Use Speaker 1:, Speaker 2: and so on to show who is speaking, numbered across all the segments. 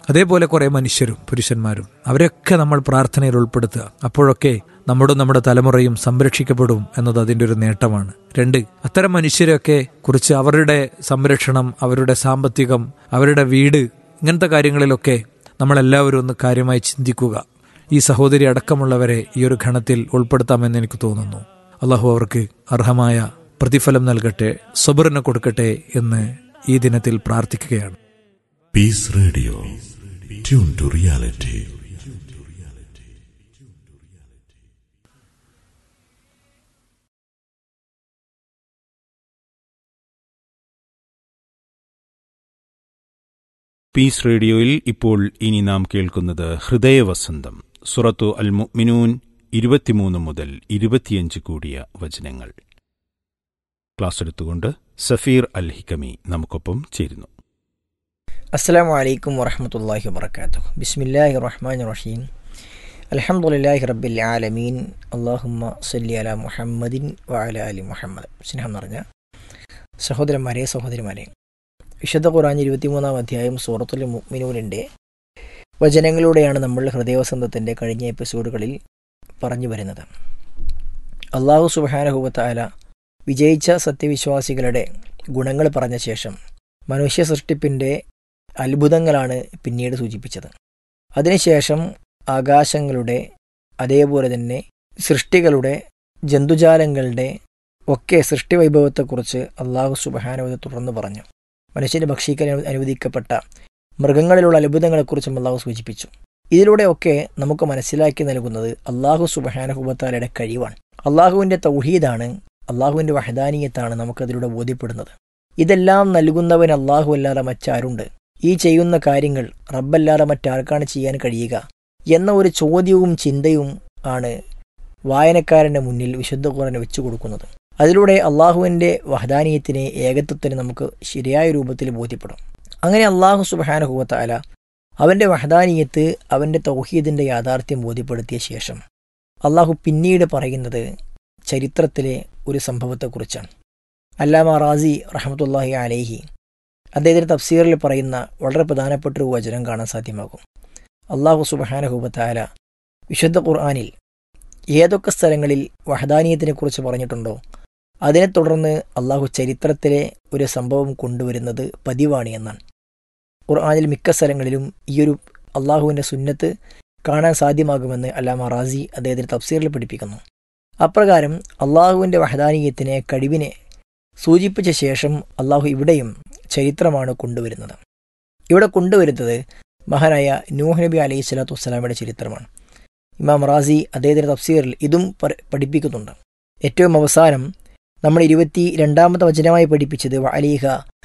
Speaker 1: അതേപോലെ കുറേ മനുഷ്യരും പുരുഷന്മാരും അവരൊക്കെ നമ്മൾ പ്രാർത്ഥനയിൽ ഉൾപ്പെടുത്തുക അപ്പോഴൊക്കെ നമ്മുടെ നമ്മുടെ തലമുറയും സംരക്ഷിക്കപ്പെടും എന്നത് അതിൻ്റെ ഒരു നേട്ടമാണ് രണ്ട് അത്തരം മനുഷ്യരെയൊക്കെ കുറിച്ച് അവരുടെ സംരക്ഷണം അവരുടെ സാമ്പത്തികം അവരുടെ വീട് ഇങ്ങനത്തെ കാര്യങ്ങളിലൊക്കെ നമ്മളെല്ലാവരും ഒന്ന് കാര്യമായി ചിന്തിക്കുക ഈ സഹോദരി അടക്കമുള്ളവരെ ഈ ഒരു ഘണത്തിൽ ഉൾപ്പെടുത്താമെന്ന് എനിക്ക് തോന്നുന്നു അള്ളാഹു അവർക്ക് അർഹമായ പ്രതിഫലം നൽകട്ടെ സബറിന് കൊടുക്കട്ടെ എന്ന് ഈ ദിനത്തിൽ പ്രാർത്ഥിക്കുകയാണ്
Speaker 2: Peace Radio. Tune to reality.
Speaker 3: Peace റേഡിയോയിൽ ഇപ്പോൾ ഇനി നാം കേൾക്കുന്നത് ഹൃദയവസന്തം സുറത്തു അൽ മുഅ്മിനൂൻ ഇരുപത്തിമൂന്ന് മുതൽ ഇരുപത്തിയഞ്ച് കൂടിയ വചനങ്ങൾ ക്ലാസ് എടുത്തുകൊണ്ട് സഫീർ അൽ ഹിക്കമി നമുക്കൊപ്പം ചേരുന്നു
Speaker 4: അസ്സാം വലൈക്കും വറഹമത്തല്ലാഹി വബർക്കാത്തു ബിസ്മില്ലാഹി റഹ്മാൻ റഹീം അലഹമുല്ലാഹി റബ്ബിൽ ആലമീൻ അള്ളാഹുമ്മ സല്ലി അല മുഹമ്മദിൻ വഅല അലി മുഹമ്മദ് സ്നേഹം നിറഞ്ഞ സഹോദരന്മാരെ സഹോദരിമാരെ വിശുദ്ധ ഖുറാൻ ഇരുപത്തിമൂന്നാം അധ്യായം സൂറത്തുൽ മുഅ്മിനൂനിൻ്റെ വചനങ്ങളിലൂടെയാണ് നമ്മൾ ഹൃദയവസന്തത്തിൻ്റെ കഴിഞ്ഞ എപ്പിസോഡുകളിൽ പറഞ്ഞു വരുന്നത് അള്ളാഹു സുബാനഹുബത്താല വിജയിച്ച സത്യവിശ്വാസികളുടെ ഗുണങ്ങൾ പറഞ്ഞ ശേഷം മനുഷ്യ സൃഷ്ടിപ്പിൻ്റെ അത്ഭുതങ്ങളാണ് പിന്നീട് സൂചിപ്പിച്ചത് അതിനുശേഷം ആകാശങ്ങളുടെ അതേപോലെ തന്നെ സൃഷ്ടികളുടെ ജന്തുജാലങ്ങളുടെ ഒക്കെ സൃഷ്ടിവൈഭവത്തെക്കുറിച്ച് അള്ളാഹു സുബഹാനവത തുടർന്ന് പറഞ്ഞു മനുഷ്യന് ഭക്ഷിക്കാൻ അനു- അനുവദിക്കപ്പെട്ട മൃഗങ്ങളിലുള്ള അത്ഭുതങ്ങളെക്കുറിച്ചും അള്ളാഹു സൂചിപ്പിച്ചു ഇതിലൂടെയൊക്കെ നമുക്ക് മനസ്സിലാക്കി നൽകുന്നത് അള്ളാഹു സുബഹാനഹുബത്താലയുടെ കഴിവാണ് അള്ളാഹുവിൻ്റെ തൗഹീദാണ് അള്ളാഹുവിൻ്റെ വഹദാനീയത്താണ് നമുക്കതിലൂടെ ബോധ്യപ്പെടുന്നത് ഇതെല്ലാം നൽകുന്നവൻ അള്ളാഹു അല്ലാതെ മറ്റാരുണ്ട് ഈ ചെയ്യുന്ന കാര്യങ്ങൾ റബ്ബല്ലാതെ മറ്റാർക്കാണ് ചെയ്യാൻ കഴിയുക എന്ന ഒരു ചോദ്യവും ചിന്തയും ആണ് വായനക്കാരൻ്റെ മുന്നിൽ വിശുദ്ധ ഖുർആൻ വെച്ചു കൊടുക്കുന്നത് അതിലൂടെ അള്ളാഹുവിൻ്റെ വഹദാനീയത്തിനെ ഏകത്വത്തിന് നമുക്ക് ശരിയായ രൂപത്തിൽ ബോധ്യപ്പെടും അങ്ങനെ അള്ളാഹു സുബാനഹുവത്താല അവൻ്റെ വഹദാനീയത്ത് അവൻ്റെ തൗഹീദിൻ്റെ യാഥാർത്ഥ്യം ബോധ്യപ്പെടുത്തിയ ശേഷം അള്ളാഹു പിന്നീട് പറയുന്നത് ചരിത്രത്തിലെ ഒരു സംഭവത്തെക്കുറിച്ചാണ് അല്ലാമ റാസി റഹമത്തുല്ലാഹി അലേഹി അദ്ദേഹത്തിൻ്റെ തഫ്സീറിൽ പറയുന്ന വളരെ പ്രധാനപ്പെട്ട ഒരു വചനം കാണാൻ സാധ്യമാകും അള്ളാഹു സുബഹാനഹുബത്താല വിശുദ്ധ ഖുർആാനിൽ ഏതൊക്കെ സ്ഥലങ്ങളിൽ വഹദാനീയത്തിനെക്കുറിച്ച് പറഞ്ഞിട്ടുണ്ടോ അതിനെ തുടർന്ന് അള്ളാഹു ചരിത്രത്തിലെ ഒരു സംഭവം കൊണ്ടുവരുന്നത് പതിവാണ് എന്നാണ് ഖുർആാനിൽ മിക്ക സ്ഥലങ്ങളിലും ഈയൊരു അള്ളാഹുവിൻ്റെ സുന്നത്ത് കാണാൻ സാധ്യമാകുമെന്ന് അല്ലാമ റാസി അദ്ദേഹത്തിൻ്റെ തഫ്സീറിൽ പഠിപ്പിക്കുന്നു അപ്രകാരം അള്ളാഹുവിൻ്റെ വഹദാനീയത്തിനെ കഴിവിനെ സൂചിപ്പിച്ച ശേഷം അള്ളാഹു ഇവിടെയും ചരിത്രമാണ് കൊണ്ടുവരുന്നത് ഇവിടെ കൊണ്ടുവരുന്നത് മഹാനായ നൂഹ് നബി അലൈഹി സ്വലാത്തു വസ്സലാമയുടെ ചരിത്രമാണ് ഇമാം റാസി അദ്ദേഹത്തിൻ്റെ തഫ്സീറിൽ ഇതും പ- പഠിപ്പിക്കുന്നുണ്ട് ഏറ്റവും അവസാനം നമ്മൾ ഇരുപത്തി രണ്ടാമത്തെ വചനമായി പഠിപ്പിച്ചത് വഅലീഹ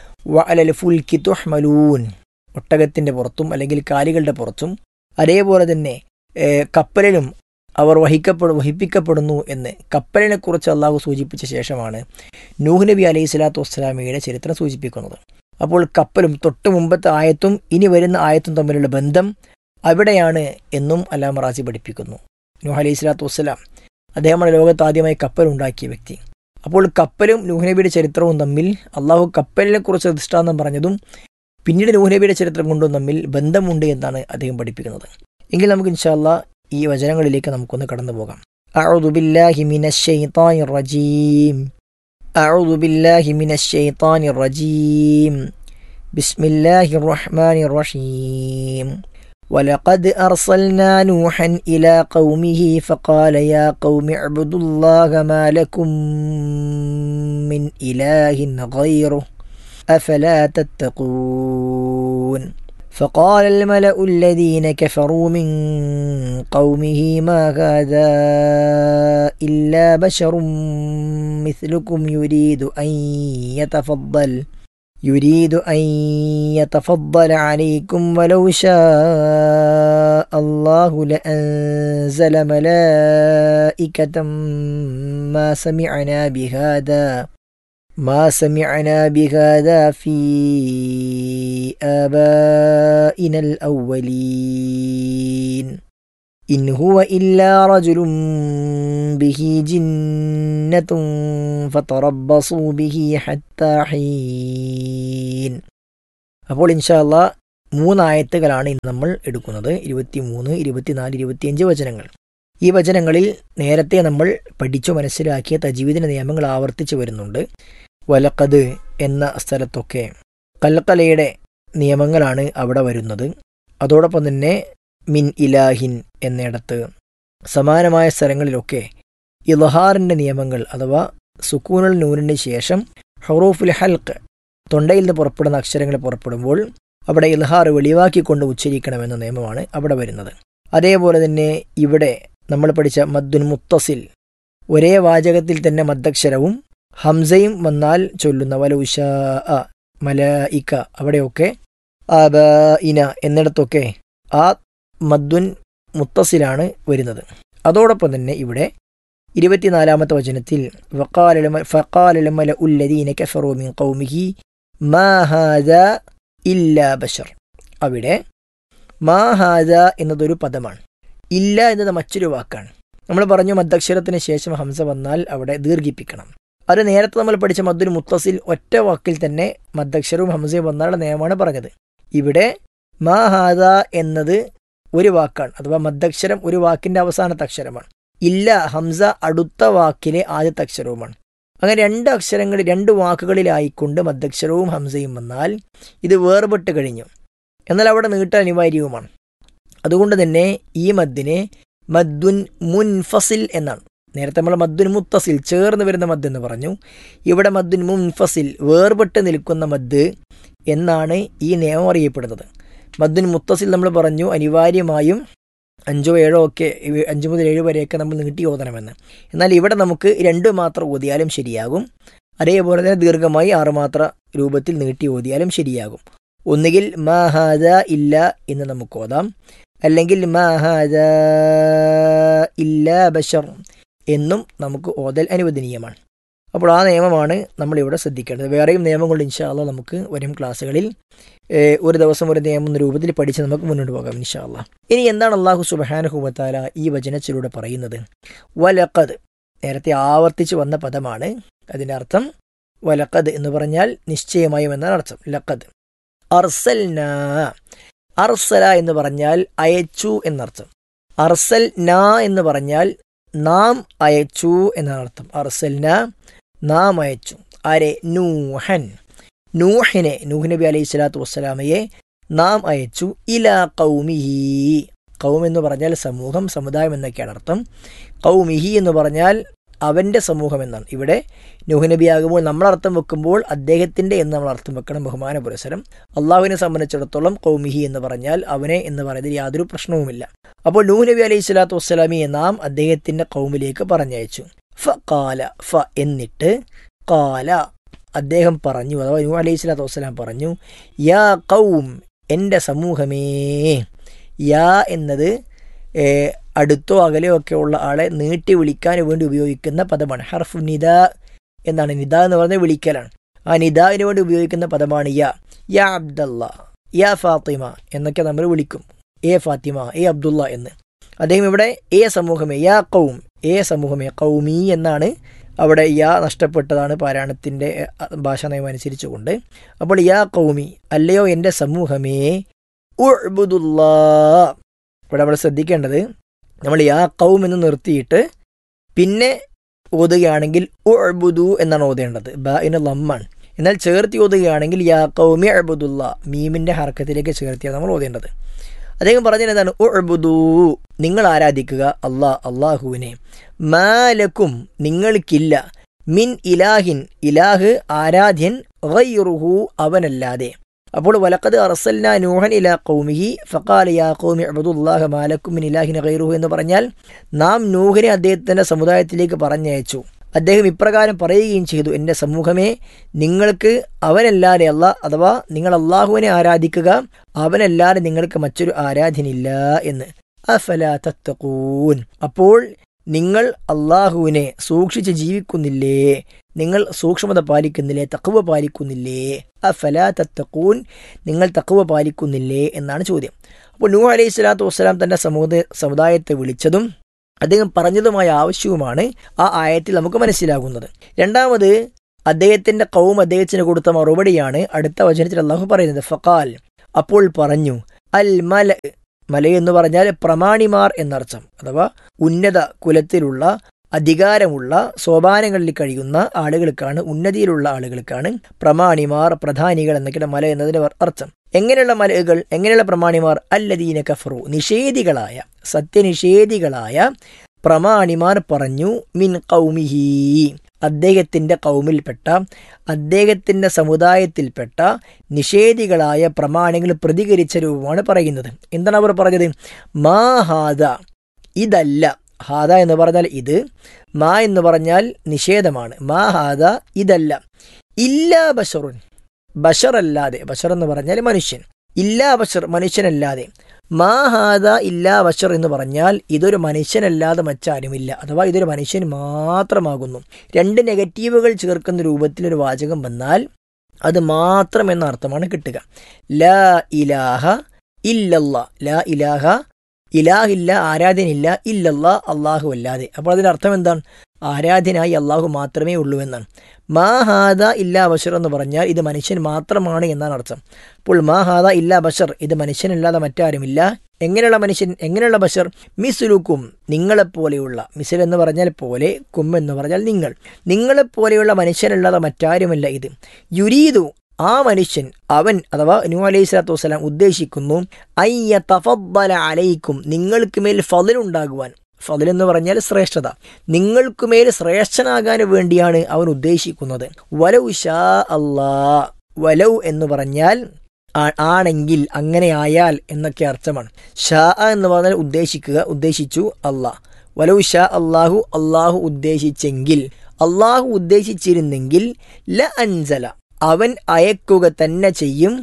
Speaker 4: വഅലൽ ഫുൽക്കി തുഹ്മലൂൻ ഒട്ടകത്തിൻ്റെ പുറത്തും അല്ലെങ്കിൽ കാലികളുടെ പുറത്തും അതേപോലെ തന്നെ ഏഹ്, കപ്പലിലും അവർ വഹിക്കപ്പെടു വഹിപ്പിക്കപ്പെടുന്നു എന്ന് കപ്പലിനെ കുറിച്ച് അള്ളാഹു സൂചിപ്പിച്ച ശേഷമാണ് നൂഹ് നബി അലൈഹി സ്വലാത്തു വസ്സലാമയുടെ ചരിത്രം സൂചിപ്പിക്കുന്നത് അപ്പോൾ കപ്പലും തൊട്ട് മുമ്പത്തെ ആയത്തും ഇനി വരുന്ന ആയത്തും തമ്മിലുള്ള ബന്ധം അവിടെയാണ് എന്നും അലാം റാസി പഠിപ്പിക്കുന്നു നൂഹ് അലൈഹി സ്വലാത്തു വസ്സലാം അദ്ദേഹമാണ് ലോകത്ത് ആദ്യമായി കപ്പൽ ഉണ്ടാക്കിയ വ്യക്തി അപ്പോൾ കപ്പലും നൂഹ് നബിയുടെ ചരിത്രവും തമ്മിൽ അള്ളാഹു കപ്പലിനെ കുറിച്ച് ദൃഷ്ടാന്തം പറഞ്ഞതും പിന്നീട് നൂഹ് നബിയുടെ ചരിത്രം കൊണ്ടും തമ്മിൽ ബന്ധമുണ്ട് എന്നാണ് അദ്ദേഹം പഠിപ്പിക്കുന്നത് എങ്കിൽ നമുക്ക് ഇൻഷാല്ല ഈ വചനങ്ങളിലേക്ക് നമുക്കൊന്ന് കടന്നു പോകാം أعوذ بالله من الشيطان الرجيم أعوذ بالله من الشيطان الرجيم بسم الله الرحمن الرحيم ولقد أرسلنا نوحا إلى قومه فقال يا قوم اعبدوا الله ما لكم من إله غيره أفلا تتقون فقال الملأ الذين كفروا من قومه ما هذا إلا بشر مثلكم يريد أن يتفضل يريد أن يتفضل عليكم ولو شاء الله لأنزل ملائكة ما سمعنا بهذا ما سمعنا بهذا في آبائنا الأولين إن هو إلا رجل به جنة فتربصوا به حتى حين അപ്പോൾ ഇൻഷാല്ല മൂന്നായത്തുകളാണ് ഇന്ന് നമ്മൾ എടുക്കുന്നത് ഇരുപത്തി മൂന്ന് ഇരുപത്തിനാല് ഇരുപത്തിയഞ്ച് വചനങ്ങൾ ഈ വചനങ്ങളിൽ നേരത്തെ നമ്മൾ പഠിച്ചു മനസ്സിലാക്കിയ തജീവിദിന്റെ നിയമങ്ങൾ ആവർത്തിച്ചു വരുന്നുണ്ട് വലക്കത് എന്ന സ്ഥലത്തൊക്കെ കല്ലക്കലയുടെ നിയമങ്ങളാണ് അവിടെ വരുന്നത് അതോടൊപ്പം തന്നെ മിൻ ഇലാഹിൻ എന്നിടത്ത് സമാനമായ സ്ഥലങ്ങളിലൊക്കെ ഇലഹാറിൻ്റെ നിയമങ്ങൾ അഥവാ സുക്കൂനുൽ നൂറിന് ശേഷം ഹറൂഫുൽ ഹൽക്ക് തൊണ്ടയിൽ നിന്ന് പുറപ്പെടുന്ന അക്ഷരങ്ങൾ പുറപ്പെടുമ്പോൾ അവിടെ ഇൽഹാർ വെളിവാക്കിക്കൊണ്ട് ഉച്ചരിക്കണമെന്ന നിയമമാണ് അവിടെ വരുന്നത് അതേപോലെ തന്നെ ഇവിടെ നമ്മൾ പഠിച്ച മദ്ദുൻ മുത്തസിൽ ഒരേ വാചകത്തിൽ തന്നെ മദ്ദക്ഷരവും ഹംസയും വന്നാൽ ചൊല്ലുന്ന വല ഉഷ മല ഇക്ക അവിടെയൊക്കെ അബ ഇന എന്നിടത്തൊക്കെ ആ മദ്ദുൻ മുത്തസിലാണ് വരുന്നത് അതോടൊപ്പം തന്നെ ഇവിടെ ഇരുപത്തിനാലാമത്തെ വചനത്തിൽ ഫക്കാലമല ഉല്ലദീന കഫറു മിൻ ഖൗമിഹി മാ ഹാദ ഇല്ലാ ബഷർ അവിടെ മാ ഹാദ എന്നതൊരു പദമാണ് ഇല്ല എന്നത് മറ്റൊരു വാക്കാണ് നമ്മൾ പറഞ്ഞു മദ്ദക്ഷരത്തിന് ശേഷം ഹംസ വന്നാൽ അവിടെ ദീർഘിപ്പിക്കണം അത് നേരത്തെ നമ്മൾ പഠിച്ച മദ്ദുൽ മുത്തസിൽ ഒറ്റ വാക്കിൽ തന്നെ മദ്ദക്ഷരവും ഹംസയും വന്നാലുള്ള നിയമമാണ് പറഞ്ഞത് ഇവിടെ മാ ഹാദ എന്നത് ഒരു വാക്കാണ് അഥവാ മദ്ദക്ഷരം ഒരു വാക്കിന്റെ അവസാനത്തെ അക്ഷരമാണ് ഇല്ല ഹംസ അടുത്ത വാക്കിലെ ആദ്യത്തെ അക്ഷരവുമാണ് അങ്ങനെ രണ്ട് അക്ഷരങ്ങൾ രണ്ട് വാക്കുകളിലായിക്കൊണ്ട് മദ്ദക്ഷരവും ഹംസയും വന്നാൽ ഇത് വേർപെട്ട് കഴിഞ്ഞു എന്നാൽ അവിടെ നീട്ട അനിവാര്യവുമാണ് അതുകൊണ്ട് തന്നെ ഈ മദ്ദിനെ മദ്ദുൻ മുൻഫസിൽ എന്നാണ് നേരത്തെ നമ്മൾ മദ്ദുൻ മുത്തസിൽ ചേർന്ന് വരുന്ന മദ് എന്ന് പറഞ്ഞു ഇവിടെ മദ്ദുൻ മുൻഫസിൽ വേർപെട്ട് നിൽക്കുന്ന മദ് എന്നാണ് ഈ നിയമം അറിയപ്പെടുന്നത് മദ്ദുൻ മുത്തസിൽ നമ്മൾ പറഞ്ഞു അനിവാര്യമായും അഞ്ചോ ഏഴോ ഒക്കെ അഞ്ച് മുതൽ ഏഴ് വരെയൊക്കെ നമ്മൾ നീട്ടി ഓതണമെന്ന് എന്നാൽ ഇവിടെ നമുക്ക് രണ്ട് മാത്രം ഓതിയാലും ശരിയാകും അതേപോലെ തന്നെ ദീർഘമായി ആറുമാത്ര രൂപത്തിൽ നീട്ടി ഓതിയാലും ശരിയാകും ഒന്നുകിൽ മാഹാദ ഇല്ല എന്ന് നമുക്ക് ഓതാം അല്ലെങ്കിൽ മാഹാദ ഇല്ല ബഷർ എന്നും നമുക്ക് ഓതൽ അനുവദനീയമാണ് അപ്പോൾ ആ നിയമമാണ് നമ്മളിവിടെ ശ്രദ്ധിക്കേണ്ടത് വേറെയും നിയമങ്ങൾ ഇൻഷാല്ല നമുക്ക് വരും ക്ലാസ്സുകളിൽ ഒരു ദിവസം ഒരു നിയമം എന്ന രൂപത്തിൽ പഠിച്ച് നമുക്ക് മുന്നോട്ട് പോകാം ഇൻഷാല്ല ഇനി എന്താണ് അള്ളാഹു സുബാനുഹുബത്താല ഈ വചനത്തിലൂടെ പറയുന്നത് വലക്കത് നേരത്തെ ആവർത്തിച്ച് വന്ന പദമാണ് അതിൻ്റെ അർത്ഥം വലക്കത് എന്ന് പറഞ്ഞാൽ നിശ്ചയമായും എന്നാണ് അർത്ഥം ലക്കത് അർസൽന അർസല എന്ന് പറഞ്ഞാൽ അയച്ചു എന്നർത്ഥം അർസൽ ന എന്ന് പറഞ്ഞാൽ നാം അയച്ചു എന്നാണ് അർത്ഥം അർസൽന നാം അയച്ചു ആരെ നൂഹൻ നൂഹിനെ നൂഹ് നബി അലൈഹി സ്വലാത്തു വസ്സലാമയെ നാം അയച്ചു ഇല കൗമിഹി കൗം എന്ന് പറഞ്ഞാൽ സമൂഹം സമുദായം എന്നൊക്കെയാണ് അർത്ഥം കൗമിഹി എന്ന് പറഞ്ഞാൽ അവൻ്റെ സമൂഹം എന്നാണ് ഇവിടെ നൂഹ് നബി ആകുമ്പോൾ നമ്മൾ അർത്ഥം വെക്കുമ്പോൾ അദ്ദേഹത്തിൻ്റെ എന്ന് നമ്മൾ അർത്ഥം വെക്കണം ബഹുമാന പുരസരം അള്ളാഹുവിനെ സംബന്ധിച്ചിടത്തോളം കൗമിഹി എന്ന് പറഞ്ഞാൽ അവനെ എന്ന് പറയുന്നതിൽ യാതൊരു പ്രശ്നവുമില്ല അപ്പോൾ നൂഹ് നബി അലൈഹി സ്വലാത്തു വസ്സലാമിയെ നാം അദ്ദേഹത്തിൻ്റെ കൗമിലേക്ക് പറഞ്ഞയച്ചു ഫ കാല ഫ എന്നിട്ട് കാല അദ്ദേഹം പറഞ്ഞു അഥവാ നൂ അലൈഹി സ്വലാത്തു വസ്സലാം പറഞ്ഞു യാ കൗം എൻ്റെ സമൂഹമേ യാ എന്നത് അടുത്തോ അകലെയോ ഒക്കെ ഉള്ള ആളെ നീട്ടി വിളിക്കാൻ വേണ്ടി ഉപയോഗിക്കുന്ന പദമാണ് ഹർഫ് നിദ എന്നാണ് നിദ എന്ന് പറഞ്ഞാൽ വിളിക്കലാണ് ആ നിദാവിന് വേണ്ടി ഉപയോഗിക്കുന്ന പദമാണ് യാ യാ അബ്ദല്ല യാ ഫാത്തിമ എന്നൊക്കെ നമ്മൾ വിളിക്കും എ ഫാത്തിമ എ അബ്ദുള്ള എന്ന് അദ്ദേഹം ഇവിടെ എ സമൂഹമേ യാ കൗം എ സമൂഹമേ കൗമി എന്നാണ് അവിടെ യാ നഷ്ടപ്പെട്ടതാണ് പാരായണത്തിൻ്റെ ഭാഷാ നയം അനുസരിച്ചുകൊണ്ട് അപ്പോൾ യാ കൗമി അല്ലയോ എൻ്റെ സമൂഹമേ ഉഅ്ബുദുല്ലാ ഇവിടെ നമ്മൾ ശ്രദ്ധിക്കേണ്ടത് നമ്മൾ യാ കൗം എന്ന് നിർത്തിയിട്ട് പിന്നെ ഓതുകയാണെങ്കിൽ ഉഅ്ബുദു എന്നാണ് ഓതേണ്ടത് ബ ഇന് ലമ്മാണ് എന്നാൽ ചേർത്തി ഓതുകയാണെങ്കിൽ യാ കൗമി അബുദുല്ല മീമിൻ്റെ ഹർക്കത്തിലേക്ക് ചേർത്തിയാണ് നമ്മൾ ഓതേണ്ടത് അദ്ദേഹം പറഞ്ഞത് എന്താണ് ഉഅ്ബുദു നിങ്ങൾ ആരാധിക്കുക അള്ളാ അള്ളാഹുവിനെ മാലക്കും നിങ്ങൾക്കില്ല മിൻ ഇലാഹിൻ ഇലാഹ് ആരാധ്യൻ ഗൈറുഹു അവനല്ലാതെ അപ്പോൾ വലക്കത് അറസൽന നൂഹൻ ഇലാ കൗമിഹി ഫക്കാൽ യാ കൗമി അബദുല്ലാഹ് മാലക്കും മിൻ ഇലാഹിൻ ഗൈറുഹു എന്ന് പറഞ്ഞാൽ നാം നൂഹിനെ അദ്ദേഹത്തിൻ്റെ സമുദായത്തിലേക്ക് പറഞ്ഞയച്ചു അദ്ദേഹം ഇപ്രകാരം പറയുകയും ചെയ്തു എൻ്റെ സമൂഹമേ നിങ്ങൾക്ക് അവനല്ലാതെ അല്ല അഥവാ നിങ്ങൾ അള്ളാഹുവിനെ ആരാധിക്കുക അവനല്ലാതെ നിങ്ങൾക്ക് മറ്റൊരു ആരാധനില്ല എന്ന് അഫല തത്തക്കൂൻ അപ്പോൾ നിങ്ങൾ അള്ളാഹുവിനെ സൂക്ഷിച്ച് ജീവിക്കുന്നില്ലേ നിങ്ങൾ സൂക്ഷ്മത പാലിക്കുന്നില്ലേ തക്കുവ പാലിക്കുന്നില്ലേ അഫല തത്തക്കൂൻ നിങ്ങൾ തക്കുവ പാലിക്കുന്നില്ലേ എന്നാണ് ചോദ്യം അപ്പോൾ നൂഹ് അലൈഹി സ്വലാത്തു വസ്സലാം തൻ്റെ സമൂഹ സമുദായത്തെ വിളിച്ചതും അദ്ദേഹം പറഞ്ഞതുമായ ആവശ്യവുമാണ് ആ ആയത്തിൽ നമുക്ക് മനസ്സിലാകുന്നത് രണ്ടാമത് അദ്ദേഹത്തിന്റെ കൗം അദ്ദേഹത്തിന് കൊടുത്ത മറുപടിയാണ് അടുത്ത വചനത്തിൽ അള്ളാഹു പറയുന്നത് ഫക്കാൽ അപ്പോൾ പറഞ്ഞു അൽ മല മല എന്ന് പറഞ്ഞാൽ പ്രമാണിമാർ എന്നർത്ഥം അഥവാ ഉന്നത കുലത്തിലുള്ള അധികാരമുള്ള സോപാനങ്ങളിൽ കഴിയുന്ന ആളുകൾക്കാണ് ഉന്നതിയിലുള്ള ആളുകൾക്കാണ് പ്രമാണിമാർ പ്രധാനികൾ എന്നൊക്കെയുള്ള മല എന്നതിന്റെ അർത്ഥം എങ്ങനെയുള്ള മലകൾ എങ്ങനെയുള്ള പ്രമാണിമാർ അല്ലദീന കഫറു നിഷേധികളായ സത്യനിഷേധികളായ പ്രമാണിമാർ പറഞ്ഞു മിൻ കൗമിഹി അദ്ദേഹത്തിൻ്റെ കൗമിൽപ്പെട്ട അദ്ദേഹത്തിൻ്റെ സമുദായത്തിൽപ്പെട്ട നിഷേധികളായ പ്രമാണികൾ പ്രതികരിച്ച രൂപമാണ് പറയുന്നത് എന്താണ് അവർ പറഞ്ഞത് മാ ഹാദ ഇതല്ല ഹാദ എന്ന് പറഞ്ഞാൽ ഇത് മാ എന്ന് പറഞ്ഞാൽ നിഷേധമാണ് മാ ഹാദ ഇതല്ല ഇല്ലാ ബഷറുൻ ബഷറല്ലാതെ ബഷർ എന്ന് പറഞ്ഞാൽ മനുഷ്യൻ ഇല്ലാ ബഷർ മനുഷ്യനല്ലാതെ മാ ഹാദ ഇല്ലാ ബഷർ എന്ന് പറഞ്ഞാൽ ഇതൊരു മനുഷ്യനല്ലാതെ മറ്റാരുമില്ല അഥവാ ഇതൊരു മനുഷ്യൻ മാത്രമാകുന്നു രണ്ട് നെഗറ്റീവുകൾ ചേർക്കുന്ന രൂപത്തിൽ ഒരു വാചകം വന്നാൽ അത് മാത്രം എന്ന അർത്ഥമാണ് കിട്ടുക ലാ ഇലാഹ ഇല്ലല്ലാ ലാ ഇലാഹ ഇലാഹില്ല ആരാധ്യനില്ല ഇല്ലല്ല അള്ളാഹു അല്ലാതെ അപ്പോൾ അതിന്റെ അർത്ഥം എന്താണ് ആരാധ്യനായി അള്ളാഹു മാത്രമേ ഉള്ളൂ എന്നാണ് മാ ഹാദ ഇല്ലാ ബഷർ എന്ന് പറഞ്ഞാൽ ഇത് മനുഷ്യൻ മാത്രമാണ് എന്നാണ് അർത്ഥം അപ്പോൾ മാ ഹാദ ഇല്ലാ ബഷർ ഇത് മനുഷ്യനല്ലാതെ മറ്റാരുമില്ല എങ്ങനെയുള്ള മനുഷ്യൻ എങ്ങനെയുള്ള ബഷർ മിസുലുക്കും നിങ്ങളെപ്പോലെയുള്ള മിസിൽ എന്ന് പറഞ്ഞാൽ പോലെ കും എന്ന് പറഞ്ഞാൽ നിങ്ങൾ നിങ്ങളെപ്പോലെയുള്ള മനുഷ്യനല്ലാതെ മറ്റാരുമല്ല ഇത് യുരീദു ആ മനുഷ്യൻ അവൻ അഥവാ നൂ അലൈഹി സ്വലാത്തു വസ്സലാം ഉദ്ദേശിക്കുന്നു അയ്യ തഫദ്ദല അലൈക്കും നിങ്ങൾക്ക് മേൽ ഫതിലുണ്ടാകുവാൻ ഫതിൽ എന്ന് പറഞ്ഞാൽ ശ്രേഷ്ഠത നിങ്ങൾക്കുമേൽ ശ്രേഷ്ഠനാകാൻ വേണ്ടിയാണ് അവൻ ഉദ്ദേശിക്കുന്നത് വലൗ ഷാ അല്ലാ വലൗ എന്ന് പറഞ്ഞാൽ ആ- ആണെങ്കിൽ അങ്ങനെ ആയാൽ എന്നൊക്കെ അർത്ഥമാണ് ഷാ എന്ന് പറഞ്ഞാൽ ഉദ്ദേശിക്കുക ഉദ്ദേശിച്ചു അള്ളാഹ് വലൗ ഷാ അള്ളാഹു അള്ളാഹു ഉദ്ദേശിച്ചെങ്കിൽ അള്ളാഹു ഉദ്ദേശിച്ചിരുന്നെങ്കിൽ ല അൻസല അവൻ അയക്കുക തന്നെ ചെയ്യും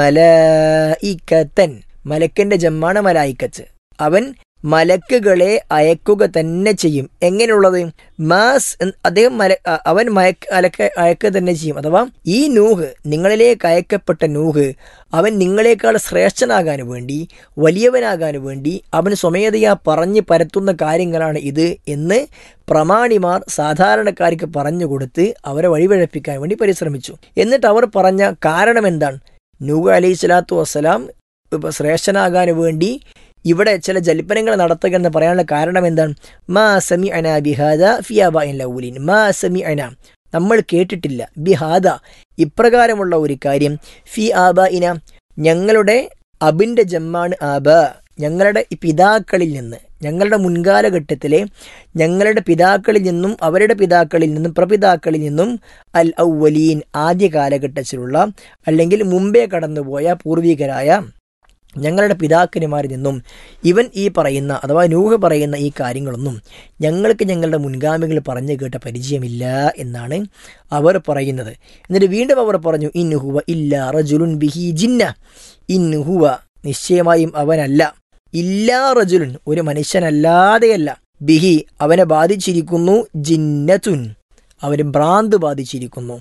Speaker 4: മലയിക്കത്തൻ മലക്കിന്റെ ജമ്മാണ് മലായിക്കത്ത് അവൻ മലക്കുകളെ അയക്കുക തന്നെ ചെയ്യും എങ്ങനെയുള്ളത് മാസ് എന്ന് അദ്ദേഹം മല അ- അവൻ മയക്ക് അലക്ക അയക്കുക തന്നെ ചെയ്യും അഥവാ ഈ നൂഹ് നിങ്ങളിലേക്ക് അയക്കപ്പെട്ട നൂഹ് അവൻ നിങ്ങളെക്കാൾ ശ്രേഷ്ഠനാകാൻ വേണ്ടി വലിയവനാകാൻ വേണ്ടി അവൻ സ്വമേധയാ പറഞ്ഞ് പരത്തുന്ന കാര്യങ്ങളാണ് ഇത് എന്ന് പ്രമാണിമാർ സാധാരണക്കാർക്ക് പറഞ്ഞു കൊടുത്ത് അവരെ വഴിപഴപ്പിക്കാൻ വേണ്ടി പരിശ്രമിച്ചു എന്നിട്ട് അവർ പറഞ്ഞ കാരണം എന്താണ് നൂഹ് അലൈഹി സ്വലാത്തു വസ്സലാം ഇപ്പൊ ശ്രേഷ്ഠനാകാൻ വേണ്ടി ഇവിടെ ചില ജൽപ്പനങ്ങൾ നടത്തുക എന്ന് പറയാനുള്ള കാരണം എന്താണ് മാ സമി അന ബിഹാദ ഫിയാബ ലൗലിൻ മാ സമി അന നമ്മൾ കേട്ടിട്ടില്ല ബിഹാദ ഇപ്രകാരമുള്ള ഒരു കാര്യം ഫി ആബ ഇന ഞങ്ങളുടെ അബിന്റെ ജമ്മാണ് ആബ ഞങ്ങളുടെ ഈ പിതാക്കളിൽ നിന്ന് ഞങ്ങളുടെ മുൻകാലഘട്ടത്തിലെ ഞങ്ങളുടെ പിതാക്കളിൽ നിന്നും അവരുടെ പിതാക്കളിൽ നിന്നും പ്രപിതാക്കളിൽ നിന്നും അൽ ഔവലീൻ ആദ്യ കാലഘട്ടത്തിലുള്ള അല്ലെങ്കിൽ മുമ്പേ കടന്നുപോയ പൂർവികരായ ഞങ്ങളുടെ പിതാക്കന്മാരിൽ നിന്നും ഇവൻ ഈ പറയുന്ന അഥവാ നൂഹ് പറയുന്ന ഈ കാര്യങ്ങളൊന്നും ഞങ്ങൾക്ക് ഞങ്ങളുടെ മുൻഗാമികൾ പറഞ്ഞു കേട്ട പരിചയമില്ല എന്നാണ് അവർ പറയുന്നത് എന്നിട്ട് വീണ്ടും അവർ പറഞ്ഞു ഇൻഹുവ ഇല്ല റജുലുൻ ബിഹി ജിന്ന ഇൻഹുവ നിശ്ചയമായും അവനല്ല ഇല്ലാ റജുലുൻ ഒരു മനുഷ്യനല്ലാതെയല്ല ബിഹി അവനെ ബാധിച്ചിരിക്കുന്നു ജിന്നത്തുൻ അവന് ഭ്രാന്ത് ബാധിച്ചിരിക്കുന്നു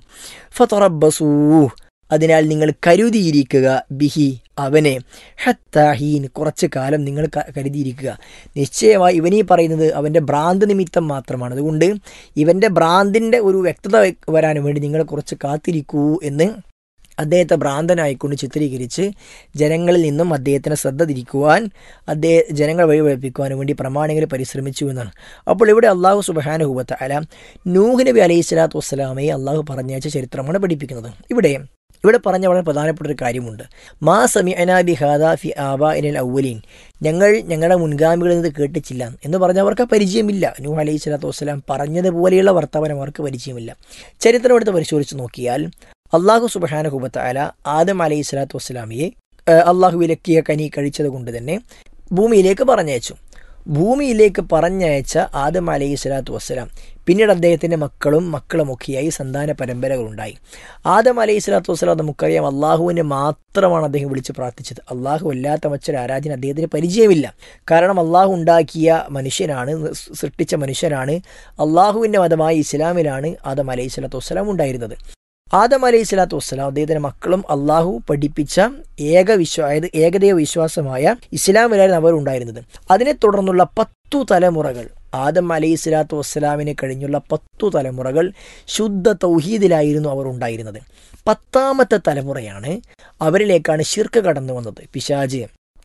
Speaker 4: ഫതറബസൂ അതിനാൽ നിങ്ങൾ കരുതിയിരിക്കുക ബിഹി അവനെ ഹത്താഹീൻ കുറച്ചു കാലം നിങ്ങൾ ക- കരുതിയിരിക്കുക നിശ്ചയമായി ഇവനീ പറയുന്നത് അവൻ്റെ ഭ്രാന്ത് നിമിത്തം മാത്രമാണ് അതുകൊണ്ട് ഇവൻ്റെ ഭ്രാന്തിൻ്റെ ഒരു വ്യക്തത വ- വരാൻ വേണ്ടി നിങ്ങൾ കുറച്ച് കാത്തിരിക്കൂ എന്ന് അദ്ദേഹത്തെ ഭ്രാന്തനായിക്കൊണ്ട് ചിത്രീകരിച്ച് ജനങ്ങളിൽ നിന്നും അദ്ദേഹത്തിന് ശ്രദ്ധ തിരിക്കുവാൻ അദ്ദേഹം ജനങ്ങൾ വഴിവഴിപ്പിക്കുവാൻ വേണ്ടി പ്രമാണികൾ പരിശ്രമിച്ചു എന്നാണ് അപ്പോൾ ഇവിടെ അള്ളാഹു സുബാനുഹൂബത്ത് അല നൂഹ് നബി അലൈഹി സ്വലാത്തു വസ്സലാമയെ അള്ളാഹു പറഞ്ഞയച്ച ചരിത്രമാണ് പഠിപ്പിക്കുന്നത് ഇവിടെ ഇവിടെ പറഞ്ഞ വളരെ പ്രധാനപ്പെട്ട ഒരു കാര്യമുണ്ട് മാ സമി അനാബി ഹാദ ഫി ആബാ ഇനൽ ഔവലീൻ ഞങ്ങൾ ഞങ്ങളുടെ മുൻഗാമികളിൽ നിന്ന് കേട്ടിച്ചില്ല എന്ന് പറഞ്ഞ അവർക്ക് പരിചയമില്ല നൂഹ് അലൈഹി സ്വലാത്തു വസ്സലാം പറഞ്ഞതുപോലെയുള്ള വർത്തമാനം അവർക്ക് പരിചയമില്ല ചരിത്രം എടുത്ത് പരിശോധിച്ച് നോക്കിയാൽ അള്ളാഹു സുബാനഹുബത്ത് അല ആദം അലൈഹി സ്വലാത്തു വസ്സലാമിയെ അള്ളാഹു വിലക്കിയ കനി കഴിച്ചത് കൊണ്ട് തന്നെ ഭൂമിയിലേക്ക് പറഞ്ഞയച്ചു ഭൂമിയിലേക്ക് പറഞ്ഞയച്ച ആദം അലൈഹി സ്വലാത്തു വസ്സലാം പിന്നീട് അദ്ദേഹത്തിൻ്റെ മക്കളും മക്കളുമൊക്കെയായി സന്താന പരമ്പരകളുണ്ടായി ആദം അലൈഹി സ്വലാത്തു വസ്സലാം നമുക്കറിയാം അള്ളാഹുവിനെ മാത്രമാണ് അദ്ദേഹം വിളിച്ച് പ്രാർത്ഥിച്ചത് അള്ളാഹു അല്ലാത്ത മറ്റൊരു ആരാധന അദ്ദേഹത്തിന് പരിചയമില്ല കാരണം അള്ളാഹു ഉണ്ടാക്കിയ മനുഷ്യനാണ് സൃഷ്ടിച്ച മനുഷ്യനാണ് അള്ളാഹുവിൻ്റെ മതമായ ഇസ്ലാമിലാണ് ആദം അലൈഹി സ്വലാത്തു വസ്സലാം ഉണ്ടായിരുന്നത് ആദം അലൈഹി സ്വലാത്തു വസ്സലാം അദ്ദേഹത്തിന്റെ മക്കളും അള്ളാഹു പഠിപ്പിച്ച ഏക വിശ്വാ അതായത് ഏകദൈവ വിശ്വാസമായ ഇസ്ലാമിലായിരുന്നു അവർ ഉണ്ടായിരുന്നത് അതിനെ തുടർന്നുള്ള പത്തു തലമുറകൾ ആദം അലൈഹി സ്വലാത്തു വസ്സലാമിനെ കഴിഞ്ഞുള്ള പത്തു തലമുറകൾ ശുദ്ധ തൗഹീദിലായിരുന്നു അവർ ഉണ്ടായിരുന്നത് പത്താമത്തെ തലമുറയാണ് അവരിലേക്കാണ് ഷിർക്ക് കടന്നു വന്നത് പിശാജ്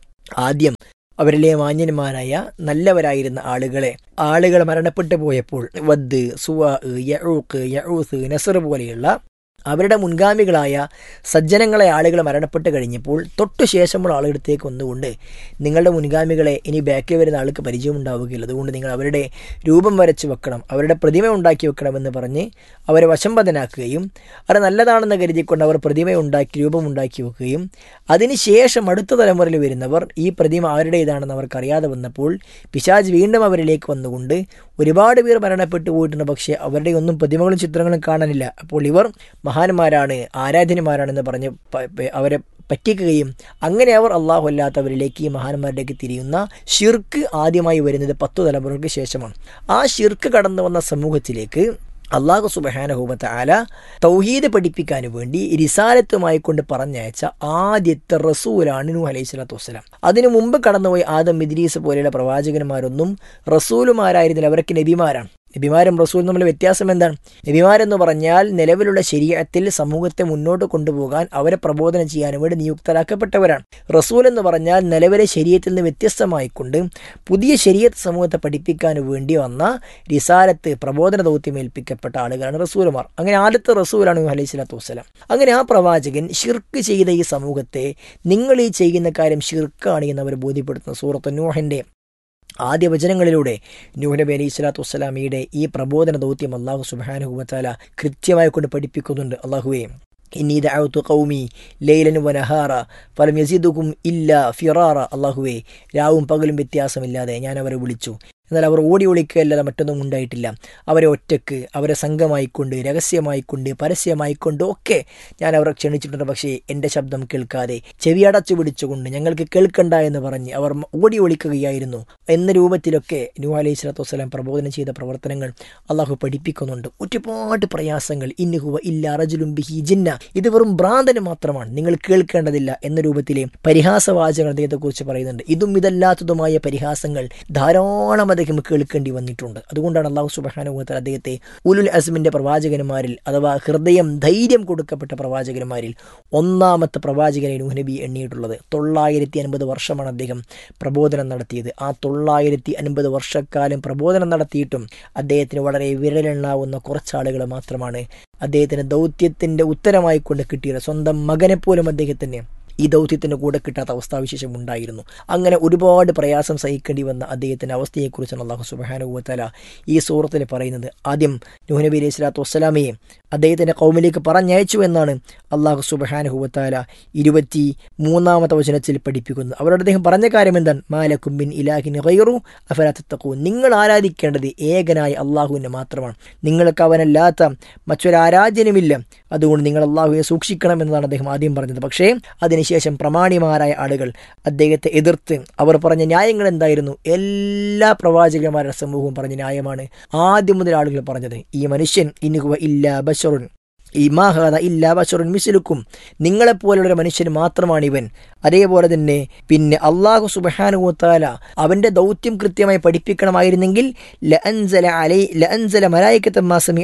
Speaker 4: ആദ്യം അവരിലെ മാന്യന്മാരായ നല്ലവരായിരുന്ന ആളുകളെ ആളുകൾ മരണപ്പെട്ടു പോയപ്പോൾ വദ് സുവ യഊഖ് യഊസ് നസർ പോലെയുള്ള അവരുടെ മുൻഗാമികളായ സജ്ജനങ്ങളെ ആളുകൾ മരണപ്പെട്ട് കഴിഞ്ഞപ്പോൾ തൊട്ടു ശേഷമുള്ള ആളുകളടുത്തേക്ക് വന്നുകൊണ്ട് നിങ്ങളുടെ മുൻഗാമികളെ ഇനി ബാക്കിൽ വരുന്ന ആൾക്ക് പരിചയമുണ്ടാവുകയില്ല അതുകൊണ്ട് നിങ്ങൾ അവരുടെ രൂപം വരച്ചു വെക്കണം അവരുടെ പ്രതിമ ഉണ്ടാക്കി വെക്കണമെന്ന് പറഞ്ഞ് അവരെ വശംബദനാക്കുകയും അത് നല്ലതാണെന്ന് കരുതിക്കൊണ്ട് അവർ പ്രതിമ ഉണ്ടാക്കി രൂപമുണ്ടാക്കി വെക്കുകയും അതിനുശേഷം അടുത്ത തലമുറയിൽ വരുന്നവർ ഈ പ്രതിമ ആരുടേതാണെന്ന് അവർക്ക് അറിയാതെ വന്നപ്പോൾ പിശാജ് വീണ്ടും അവരിലേക്ക് വന്നുകൊണ്ട് ഒരുപാട് പേർ മരണപ്പെട്ടു പോയിട്ടുണ്ട് പക്ഷേ അവരുടെ ഒന്നും പ്രതിമകളും ചിത്രങ്ങളും കാണാനില്ല അപ്പോൾ ഇവർ മഹാന്മാരാണ് ആരാധനമാരാണെന്ന് പറഞ്ഞ് പ- പ- അവരെ പറ്റിക്കുകയും അങ്ങനെ അവർ അള്ളാഹു അല്ലാത്തവരിലേക്ക് ഈ മഹാന്മാരിലേക്ക് തിരിയുന്ന ഷിർക്ക് ആദ്യമായി വരുന്നത് പത്തു തലമുറകൾക്ക് ശേഷമാണ് ആ ഷിർക്ക് കടന്നു വന്ന സമൂഹത്തിലേക്ക് അള്ളാഹു സുബഹാനഹൂബത്ത് ആല തൗഹീദ് പഠിപ്പിക്കാൻ വേണ്ടി റിസാലത്തുമായി കൊണ്ട് പറഞ്ഞയച്ച ആദ്യത്തെ റസൂലാണ് നൂഹ് അലൈഹി സ്വലാത്തു വസ്സലാം അതിനു മുമ്പ് കടന്നുപോയി ആദം ഇദ്രീസ് പോലെയുള്ള പ്രവാചകന്മാരൊന്നും റസൂലുമാരായിരുന്നില്ല അവരൊക്കെ നബിമാരാണ് നബിമാരും റസൂൽ തമ്മിലുള്ള വ്യത്യാസം എന്താണ് നബിമാരെന്ന് പറഞ്ഞാൽ നിലവിലുള്ള ശരീരത്തിൽ സമൂഹത്തെ മുന്നോട്ട് കൊണ്ടുപോകാൻ അവരെ പ്രബോധനം ചെയ്യാൻ വേണ്ടി നിയുക്തരാക്കപ്പെട്ടവരാണ് റസൂൽ എന്ന് പറഞ്ഞാൽ നിലവിലെ ശരീരത്തിൽ നിന്ന് വ്യത്യസ്തമായിക്കൊണ്ട് പുതിയ ശരീരത്ത് സമൂഹത്തെ പഠിപ്പിക്കാൻ വേണ്ടി വന്ന റിസാലത്ത് പ്രബോധന ദൗത്യം ഏൽപ്പിക്കപ്പെട്ട ആളുകളാണ് റസൂലുമാർ അങ്ങനെ ആദ്യത്തെ റസൂലാണ് നൂഹ് അലൈഹി സ്വലാത്തു വസ്സലാം അങ്ങനെ ആ പ്രവാചകൻ ഷിർക്ക് ചെയ്ത ഈ സമൂഹത്തെ നിങ്ങൾ ഈ ചെയ്യുന്ന കാര്യം ഷിർക്കാണ് എന്ന് അവർ ബോധ്യപ്പെടുത്തുന്ന സൂറത്ത് നൂഹിന്റെ ആദ്യ വചനങ്ങളിലൂടെ നൂഹ് നബി അലൈഹി സ്വലാത്തു വസ്സലാമിയുടെ ഈ പ്രബോധന ദൗത്യം അള്ളാഹു സുബാനുഹുബത്താല കൃത്യമായി കൊണ്ട് പഠിപ്പിക്കുന്നുണ്ട് അള്ളാഹുവെ ഇന്നീ ദഅവത്തു ഖൗമി ലൈലൻ വനഹാറ ഫലം യസീദുക്കും ഇല്ല ഫിറാറ അള്ളാഹുവെ രാവും പകലും വ്യത്യാസമില്ലാതെ ഞാൻ അവരെ വിളിച്ചു എന്നാൽ അവർ ഓടി ഒളിക്കുകയല്ലാതെ മറ്റൊന്നും ഉണ്ടായിട്ടില്ല അവരെ ഒറ്റക്ക് അവരെ സംഘമായിക്കൊണ്ട് രഹസ്യമായിക്കൊണ്ട് പരസ്യമായിക്കൊണ്ട് ഒക്കെ ഞാൻ അവരെ ക്ഷണിച്ചിട്ടുണ്ട് പക്ഷേ എൻ്റെ ശബ്ദം കേൾക്കാതെ ചെവിയടച്ചു പിടിച്ചുകൊണ്ട് ഞങ്ങൾക്ക് കേൾക്കണ്ട എന്ന് പറഞ്ഞ് അവർ ഓടി ഒളിക്കുകയായിരുന്നു എന്ന രൂപത്തിലൊക്കെ നൂ അലൈഹി സ്വലാത്തു വസ്സലാം പ്രബോധനം ചെയ്ത പ്രവർത്തനങ്ങൾ അള്ളാഹു പഠിപ്പിക്കുന്നുണ്ട് ഒരുപാട് പ്രയാസങ്ങൾ ഇന്നുഹുവ ഇല്ല റജുലും ബിഹി ജിന്ന ഇത് വെറും ഭ്രാന്തന് മാത്രമാണ് നിങ്ങൾ കേൾക്കേണ്ടതില്ല എന്ന രൂപത്തിലെ പരിഹാസവാചകങ്ങൾ അദ്ദേഹത്തെക്കുറിച്ച് പറയുന്നുണ്ട് ഇതും ഇതല്ലാത്തതുമായ പരിഹാസങ്ങൾ ധാരാളം അദ്ദേഹം കേൾക്കേണ്ടി വന്നിട്ടുണ്ട് അതുകൊണ്ടാണ് അള്ളാഹു സുബാനുഭവത്തിൽ അദ്ദേഹത്തെ ഉലുൽ അസ്മിന്റെ പ്രവാചകന്മാരിൽ അഥവാ ഹൃദയം ധൈര്യം കൊടുക്കപ്പെട്ട പ്രവാചകന്മാരിൽ ഒന്നാമത്തെ പ്രവാചകനെ നൂഹ് നബി എണ്ണിയിട്ടുള്ളത് തൊള്ളായിരത്തി അൻപത് വർഷമാണ് അദ്ദേഹം പ്രബോധനം നടത്തിയത് ആ തൊള്ളായിരത്തി അൻപത് വർഷക്കാലം പ്രബോധനം നടത്തിയിട്ടും അദ്ദേഹത്തിന് വളരെ വിരലെണ്ണാവുന്ന കുറച്ചാളുകൾ മാത്രമാണ് അദ്ദേഹത്തിന് ദൗത്യത്തിന്റെ ഉത്തരമായി കൊണ്ട് കിട്ടിയത് സ്വന്തം മകനെ പോലും അദ്ദേഹത്തിന് ഈ ദൗത്യത്തിന് കൂടെ കിട്ടാത്ത അവസ്ഥാവിശേഷം ഉണ്ടായിരുന്നു അങ്ങനെ ഒരുപാട് പ്രയാസം സഹിക്കേണ്ടി വന്ന അദ്ദേഹത്തിൻ്റെ അവസ്ഥയെക്കുറിച്ചാണ് അള്ളാഹു സുബാനുഭവത്തല ഈ സൂറത്തിൽ പറയുന്നത് ആദ്യം നൂഹ് നബി അലൈഹി സ്വലാത്തു വസ്സലാമയെ അദ്ദേഹത്തിൻ്റെ കൗമിലേക്ക് പറഞ്ഞയച്ചു എന്നാണ് അള്ളാഹു സുബഹാനുഹുവത്താല ഇരുപത്തി മൂന്നാമത്തെ വചനത്തിൽ പഠിപ്പിക്കുന്നത് അവരോട് അദ്ദേഹം പറഞ്ഞ കാര്യം എന്താണ് മാലക്കുംബിൻ ഇലാഹിൻ ഗൈറു അഫലാത്തക്കൂ നിങ്ങൾ ആരാധിക്കേണ്ടത് ഏകനായ അള്ളാഹുവിനെ മാത്രമാണ് നിങ്ങൾക്ക് അവനല്ലാത്ത മറ്റൊരാരാധ്യനുമില്ല അതുകൊണ്ട് നിങ്ങൾ അള്ളാഹുവിനെ സൂക്ഷിക്കണം എന്നതാണ് അദ്ദേഹം ആദ്യം പറഞ്ഞത് പക്ഷേ അതിനുശേഷം പ്രമാണിമാരായ ആളുകൾ അദ്ദേഹത്തെ എതിർത്ത് അവർ പറഞ്ഞ ന്യായങ്ങൾ എന്തായിരുന്നു എല്ലാ പ്രവാചകന്മാരുടെ സമൂഹവും പറഞ്ഞ ന്യായമാണ് ആദ്യം മുതൽ ആളുകൾ പറഞ്ഞത് ഈ മനുഷ്യൻ ഇന്നുഹുവ ഇല്ല ബഷറുൻ ഇമാഹാദ ഇല്ല ബഷറുൻ മിസിലുക്കും നിങ്ങളെപ്പോലുള്ള ഒരു മനുഷ്യൻ മാത്രമാണ് ഇവൻ അതേപോലെ തന്നെ പിന്നെ അള്ളാഹു സുബഹാനുത്താല അവന്റെ ദൗത്യം കൃത്യമായി പഠിപ്പിക്കണമായിരുന്നെങ്കിൽ ലഅൻസല അലൈ ലഅൻസല മലായിക്കത്തെ മാസമി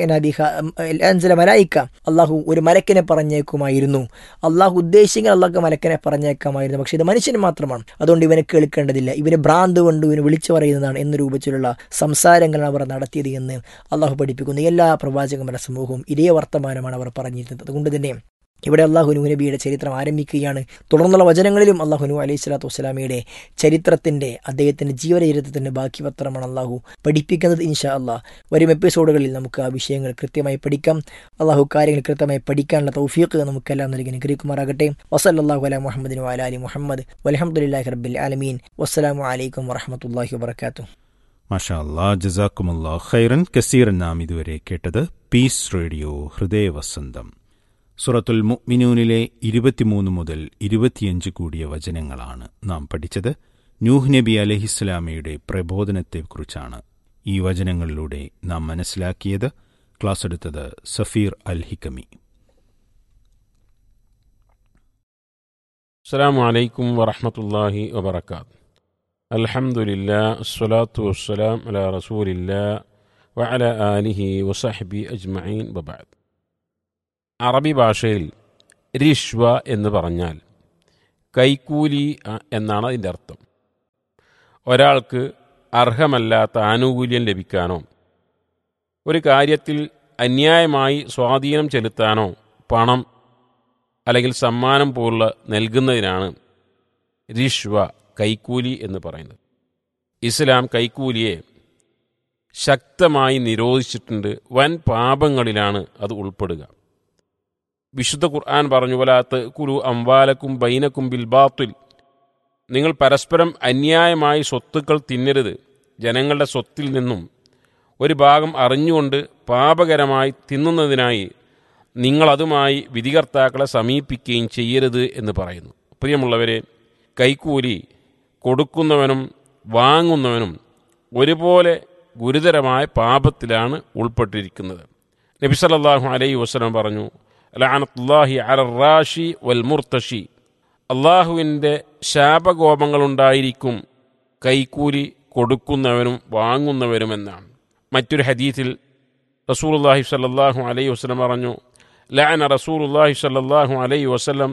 Speaker 4: ലഅൻസല മലായിക്ക അള്ളാഹു ഒരു മലക്കിനെ പറഞ്ഞേക്കുമായിരുന്നു അള്ളാഹു ഉദ്ദേശിക്കുന്ന അള്ളാഹ് മലക്കിനെ പറഞ്ഞേക്കാമായിരുന്നു പക്ഷേ ഇത് മനുഷ്യൻ മാത്രമാണ് അതുകൊണ്ട് ഇവനെ കേൾക്കേണ്ടതില്ല ഇവന് ഭ്രാന്ത് കൊണ്ട് ഇവന് വിളിച്ചു പറയുന്നതാണ് എന്ന രൂപത്തിലുള്ള സംസാരങ്ങളാണ് അവർ നടത്തിയത് എന്ന് അള്ളാഹു പഠിപ്പിക്കുന്നു എല്ലാ പ്രവാചകന്മാരുടെ സമൂഹവും ഇതേ വർത്തമാനമാണ് അവർ പറഞ്ഞിരുന്നത് അതുകൊണ്ട് തന്നെ ഇവിടെ അള്ളാഹു നൂ നബിയുടെ ചരിത്രം ആരംഭിക്കുകയാണ് തുടർന്നുള്ള വചനങ്ങളിലും അള്ളാഹു നൂ അലൈഹി സ്വലാത്തു വസ്സലാമിയുടെ ചരിത്രത്തിന്റെ അദ്ദേഹത്തിന്റെ ജീവചരിത്രത്തിന്റെ ബാക്കി പത്രമാണ് അള്ളാഹു പഠിപ്പിക്കുന്നത് ഇൻഷാ അള്ളാഹ് വരും എപ്പിസോഡുകളിൽ നമുക്ക് ആ വിഷയങ്ങൾ കൃത്യമായി പഠിക്കാം അള്ളാഹു കാര്യങ്ങൾ കൃത്യമായി പഠിക്കാനുള്ള തൗഫീഖ് നമുക്കെല്ലാം നൽകി അനുഗ്രഹിക്കുമാറാകട്ടെ വസല്ലാഹു അല മുഹമ്മദിന് അലാലി മുഹമ്മദ് വലഹമുല്ലാഹി റബ്ബിൽ ആലമീൻ വസ്സലാമു അലൈക്കും വറഹമത്തല്ലാഹി വബർക്കാത്തു
Speaker 3: മാഷാ അല്ലാ ജസാക്കുമുല്ലാ ഖൈറൻ കസീറൻ നാം ഇതുവരെ കേട്ടത് പീസ് റേഡിയോ ഹൃദയവസന്തം സുറത്തുൽ മുഅ്മിനൂനിലെ ഇരുപത്തിമൂന്ന് മുതൽ ഇരുപത്തിയഞ്ച് കൂടിയ വചനങ്ങളാണ് നാം പഠിച്ചത് നൂഹ് നബി അലഹിസ്ലാമയുടെ പ്രബോധനത്തെക്കുറിച്ചാണ് ഈ വചനങ്ങളിലൂടെ നാം മനസ്സിലാക്കിയത് ക്ലാസ് എടുത്തത് സഫീർ അൽ ഹിക്കമി
Speaker 5: അസ്സാം വലൈക്കും വറഹമത്തല്ലാഹി വബർക്കാത്ത് الحمد لله الصلاة والسلام على رسول الله وعلى آله وصحبه أجمعين وبعد അറബി ഭാഷയിൽ റിഷ്വ എന്ന് പറഞ്ഞാൽ കൈക്കൂലി അ- എന്നാണ് അതിൻ്റെ അർത്ഥം ഒരാൾക്ക് അർഹമല്ലാത്ത ആനുകൂല്യം ലഭിക്കാനോ ഒരു കാര്യത്തിൽ അന്യായമായി സ്വാധീനം ചെലുത്താനോ പണം അല്ലെങ്കിൽ സമ്മാനം പോലുള്ള നൽകുന്നതിനാണ് റിഷ്വ കൈക്കൂലി എന്ന് പറയുന്നത് ഇസ്ലാം കൈക്കൂലിയെ ശക്തമായി നിരോധിച്ചിട്ടുണ്ട് വൻ പാപങ്ങളിലാണ് അത് ഉൾപ്പെടുക വിശുദ്ധ ഖുർആൻ പറഞ്ഞു വലാത്ത് കുരു അംവാലക്കും ബൈനക്കും ബിൽ ബാത്തുൽ നിങ്ങൾ പരസ്പരം അന്യായമായി സ്വത്തുക്കൾ തിന്നരുത് ജനങ്ങളുടെ സ്വത്തിൽ നിന്നും ഒരു ഭാഗം അറിഞ്ഞുകൊണ്ട് പാപകരമായി തിന്നുന്നതിനായി നിങ്ങൾ അതുമായി വിധികർത്താക്കളെ സമീപിക്കുകയും ചെയ്യരുത് എന്ന് പറയുന്നു പ്രിയമുള്ളവരെ കൈക്കൂലി കൊടുക്കുന്നവനും വാങ്ങുന്നവനും ഒരുപോലെ ഗുരുതരമായ പാപത്തിലാണ് ഉൾപ്പെട്ടിരിക്കുന്നത് നബി സല്ലല്ലാഹു അലൈഹി വസല്ലം പറഞ്ഞു ലഅനത്തുല്ലാഹി അലർ റാഷി വൽ മുർത്തഷി അള്ളാഹുവിൻ്റെ ശാപകോപങ്ങളുണ്ടായിരിക്കും കൈക്കൂലി കൊടുക്കുന്നവനും വാങ്ങുന്നവരുമെന്നാണ് മറ്റൊരു ഹദീത്തിൽ റസൂലുള്ളാഹി സ്വല്ലല്ലാഹു അലൈഹി വസല്ലം പറഞ്ഞു ലഅന റസൂലുള്ളാഹി സ്വല്ലല്ലാഹു അലൈഹി വസല്ലം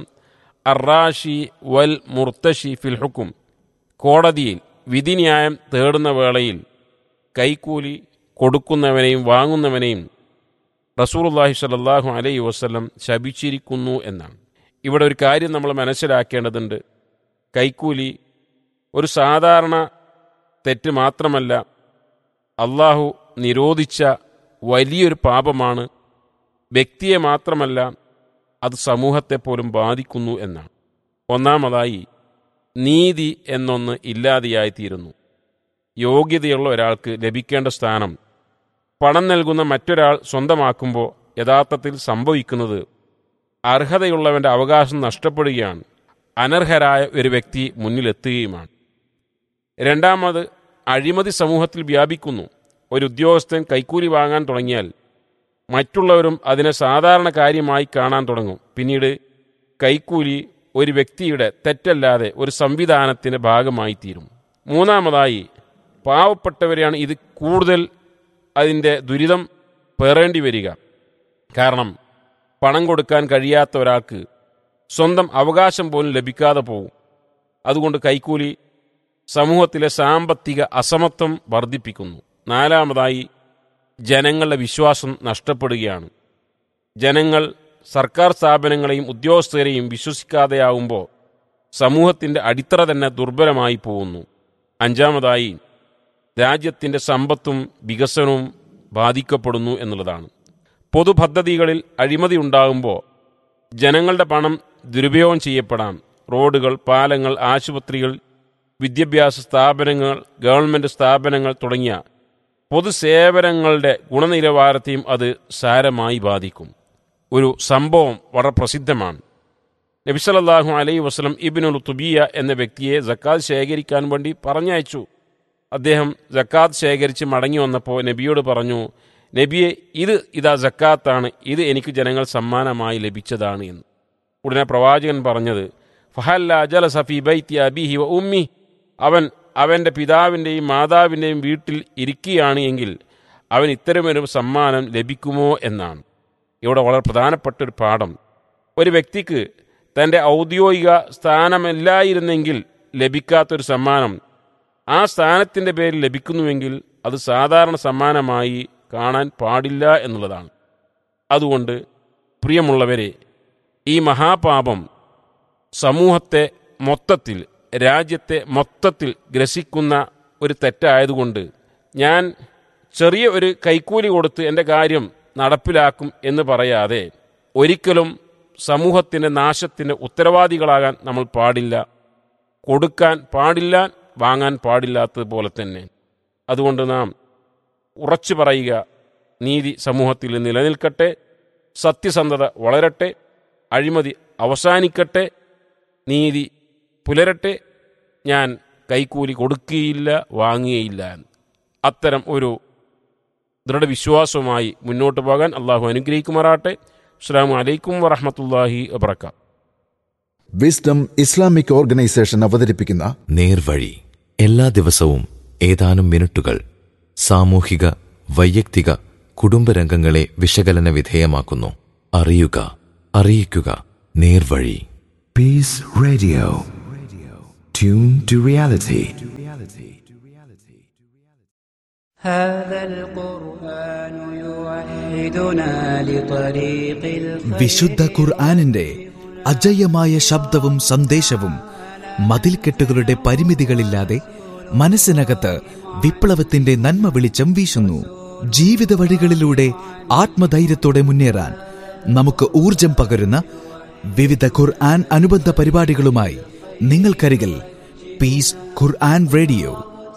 Speaker 5: അറാഷി വൽ മുർത്തഷി ഫിൽ ഹുക്കും കോടതിയിൽ വിധിന്യായം തേടുന്ന വേളയിൽ കൈക്കൂലി കൊടുക്കുന്നവനെയും വാങ്ങുന്നവനെയും റസൂലുള്ളാഹി സ്വല്ലല്ലാഹു അലൈഹി വസല്ലം ശപിച്ചിരിക്കുന്നു എന്നാണ് ഇവിടെ ഒരു കാര്യം നമ്മൾ മനസ്സിലാക്കേണ്ടതുണ്ട് കൈക്കൂലി ഒരു സാധാരണ തെറ്റ് മാത്രമല്ല അള്ളാഹു നിരോധിച്ച വലിയൊരു പാപമാണ് വ്യക്തിയെ മാത്രമല്ല അത് സമൂഹത്തെ പോലും ബാധിക്കുന്നു എന്നാണ് ഒന്നാമതായി നീതി എന്നൊന്ന് ഇല്ലാതെയായിത്തീരുന്നു യോഗ്യതയുള്ള ഒരാൾക്ക് ലഭിക്കേണ്ട സ്ഥാനം പണം നൽകുന്ന മറ്റൊരാൾ സ്വന്തമാക്കുമ്പോൾ യഥാർത്ഥത്തിൽ സംഭവിക്കുന്നത് അർഹതയുള്ളവൻ്റെ അവകാശം നഷ്ടപ്പെടുകയാണ് അനർഹരായ ഒരു വ്യക്തി മുന്നിലെത്തുകയുമാണ് രണ്ടാമത് അഴിമതി സമൂഹത്തിൽ വ്യാപിക്കുന്നു ഒരു ഉദ്യോഗസ്ഥൻ കൈക്കൂലി വാങ്ങാൻ തുടങ്ങിയാൽ മറ്റുള്ളവരും അതിനെ സാധാരണ കാര്യമായി കാണാൻ തുടങ്ങും പിന്നീട് കൈക്കൂലി ഒരു വ്യക്തിയുടെ തെറ്റല്ലാതെ ഒരു സംവിധാനത്തിൻ്റെ ഭാഗമായി തീരും മൂന്നാമതായി പാവപ്പെട്ടവരെയാണ് ഇത് കൂടുതൽ അതിൻ്റെ ദുരിതം പേറേണ്ടി വരിക കാരണം പണം കൊടുക്കാൻ കഴിയാത്ത ഒരാൾക്ക് സ്വന്തം അവകാശം പോലും ലഭിക്കാതെ പോകും അതുകൊണ്ട് കൈക്കൂലി സമൂഹത്തിലെ സാമ്പത്തിക അസമത്വം വർദ്ധിപ്പിക്കുന്നു നാലാമതായി ജനങ്ങളുടെ വിശ്വാസം നഷ്ടപ്പെടുകയാണ് ജനങ്ങൾ സർക്കാർ സ്ഥാപനങ്ങളെയും ഉദ്യോഗസ്ഥരെയും വിശ്വസിക്കാതെയാവുമ്പോൾ സമൂഹത്തിൻ്റെ അടിത്തറ തന്നെ ദുർബലമായി പോകുന്നു അഞ്ചാമതായി രാജ്യത്തിൻ്റെ സമ്പത്തും വികസനവും ബാധിക്കപ്പെടുന്നു എന്നുള്ളതാണ് പൊതുപദ്ധതികളിൽ അഴിമതി ഉണ്ടാകുമ്പോൾ ജനങ്ങളുടെ പണം ദുരുപയോഗം ചെയ്യപ്പെടാം റോഡുകൾ പാലങ്ങൾ ആശുപത്രികൾ വിദ്യാഭ്യാസ സ്ഥാപനങ്ങൾ ഗവൺമെൻറ് സ്ഥാപനങ്ങൾ തുടങ്ങിയ പൊതുസേവനങ്ങളുടെ ഗുണനിലവാരത്തെയും അത് സാരമായി ബാധിക്കും ഒരു സംഭവം വളരെ പ്രസിദ്ധമാണ് നബിസലല്ലാഹു അലൈ വസ്ലം ഇബിനുൽ തുബിയ എന്ന വ്യക്തിയെ ജക്കാത്ത് ശേഖരിക്കാൻ വേണ്ടി പറഞ്ഞയച്ചു അദ്ദേഹം ജക്കാത്ത് ശേഖരിച്ച് മടങ്ങി വന്നപ്പോൾ നബിയോട് പറഞ്ഞു നബിയെ ഇത് ഇതാ ജക്കാത്താണ് ഇത് എനിക്ക് ജനങ്ങൾ സമ്മാനമായി ലഭിച്ചതാണ് എന്ന് ഉടനെ പ്രവാചകൻ പറഞ്ഞത് ഫഹല്ല ജല സഫി ബൈത്തി അബിഹി വ ഉമ്മി അവൻ അവൻ്റെ പിതാവിൻ്റെയും മാതാവിൻ്റെയും വീട്ടിൽ ഇരിക്കുകയാണ് എങ്കിൽ അവൻ ഇത്തരമൊരു സമ്മാനം ലഭിക്കുമോ എന്നാണ് ഇവിടെ വളരെ പ്രധാനപ്പെട്ട ഒരു പാഠം ഒരു വ്യക്തിക്ക് തൻ്റെ ഔദ്യോഗിക സ്ഥാനമല്ലായിരുന്നെങ്കിൽ ലഭിക്കാത്തൊരു സമ്മാനം ആ സ്ഥാനത്തിൻ്റെ പേരിൽ ലഭിക്കുന്നുവെങ്കിൽ അത് സാധാരണ സമ്മാനമായി കാണാൻ പാടില്ല എന്നുള്ളതാണ് അതുകൊണ്ട് പ്രിയമുള്ളവരെ ഈ മഹാപാപം സമൂഹത്തെ മൊത്തത്തിൽ രാജ്യത്തെ മൊത്തത്തിൽ ഗ്രസിക്കുന്ന ഒരു തെറ്റായതുകൊണ്ട് ഞാൻ ചെറിയ ഒരു കൈക്കൂലി കൊടുത്ത് എൻ്റെ കാര്യം നടപ്പിലാക്കും എന്ന് പറയാതെ ഒരിക്കലും സമൂഹത്തിൻ്റെ നാശത്തിൻ്റെ ഉത്തരവാദികളാകാൻ നമ്മൾ പാടില്ല കൊടുക്കാൻ പാടില്ല വാങ്ങാൻ പാടില്ലാത്തതുപോലെ തന്നെ അതുകൊണ്ട് നാം ഉറച്ചു പറയുക നീതി സമൂഹത്തിൽ നിലനിൽക്കട്ടെ സത്യസന്ധത വളരട്ടെ അഴിമതി അവസാനിക്കട്ടെ നീതി പുലരട്ടെ ഞാൻ കൈക്കൂലി കൊടുക്കുകയില്ല വാങ്ങുകയില്ല എന്ന്. അത്തരം ഒരു ദൃഢവിശ്വാസവുമായി മുന്നോട്ട് പോകാൻ അള്ളാഹു അനുഗ്രഹിക്കുമാറാട്ടെ അസ്സാം വലൈക്കും വറഹമത്തല്ലാഹി വബർക്കാത്തു
Speaker 6: വിസ്ഡം ഇസ്ലാമിക് ഓർഗനൈസേഷൻ അവതരിപ്പിക്കുന്ന
Speaker 2: നേർവഴി
Speaker 6: എല്ലാ ദിവസവും ഏതാനും മിനിറ്റുകൾ സാമൂഹിക വൈയക്തിക കുടുംബരംഗങ്ങളെ വിശകലന വിധേയമാക്കുന്നു അറിയുക അറിയിക്കുക നേർവഴി
Speaker 7: Peace Radio. Tune to reality.
Speaker 8: هذا القرآن يوحدنا لطريق الخير
Speaker 9: വിശുദ്ധ ഖുർആാനിന്റെ അജയ്യമായ ശബ്ദവും സന്ദേശവും മതിൽക്കെട്ടുകളുടെ പരിമിതികളില്ലാതെ മനസ്സിനകത്ത് വിപ്ലവത്തിന്റെ നന്മ വെളിച്ചം വീശുന്നു ജീവിത വഴികളിലൂടെ ആത്മധൈര്യത്തോടെ മുന്നേറാൻ നമുക്ക് ഊർജം പകരുന്ന വിവിധ ഖുർആൻ അനുബന്ധ പരിപാടികളുമായി നിങ്ങൾക്കരികിൽ പീസ് ഖുർആൻ റേഡിയോ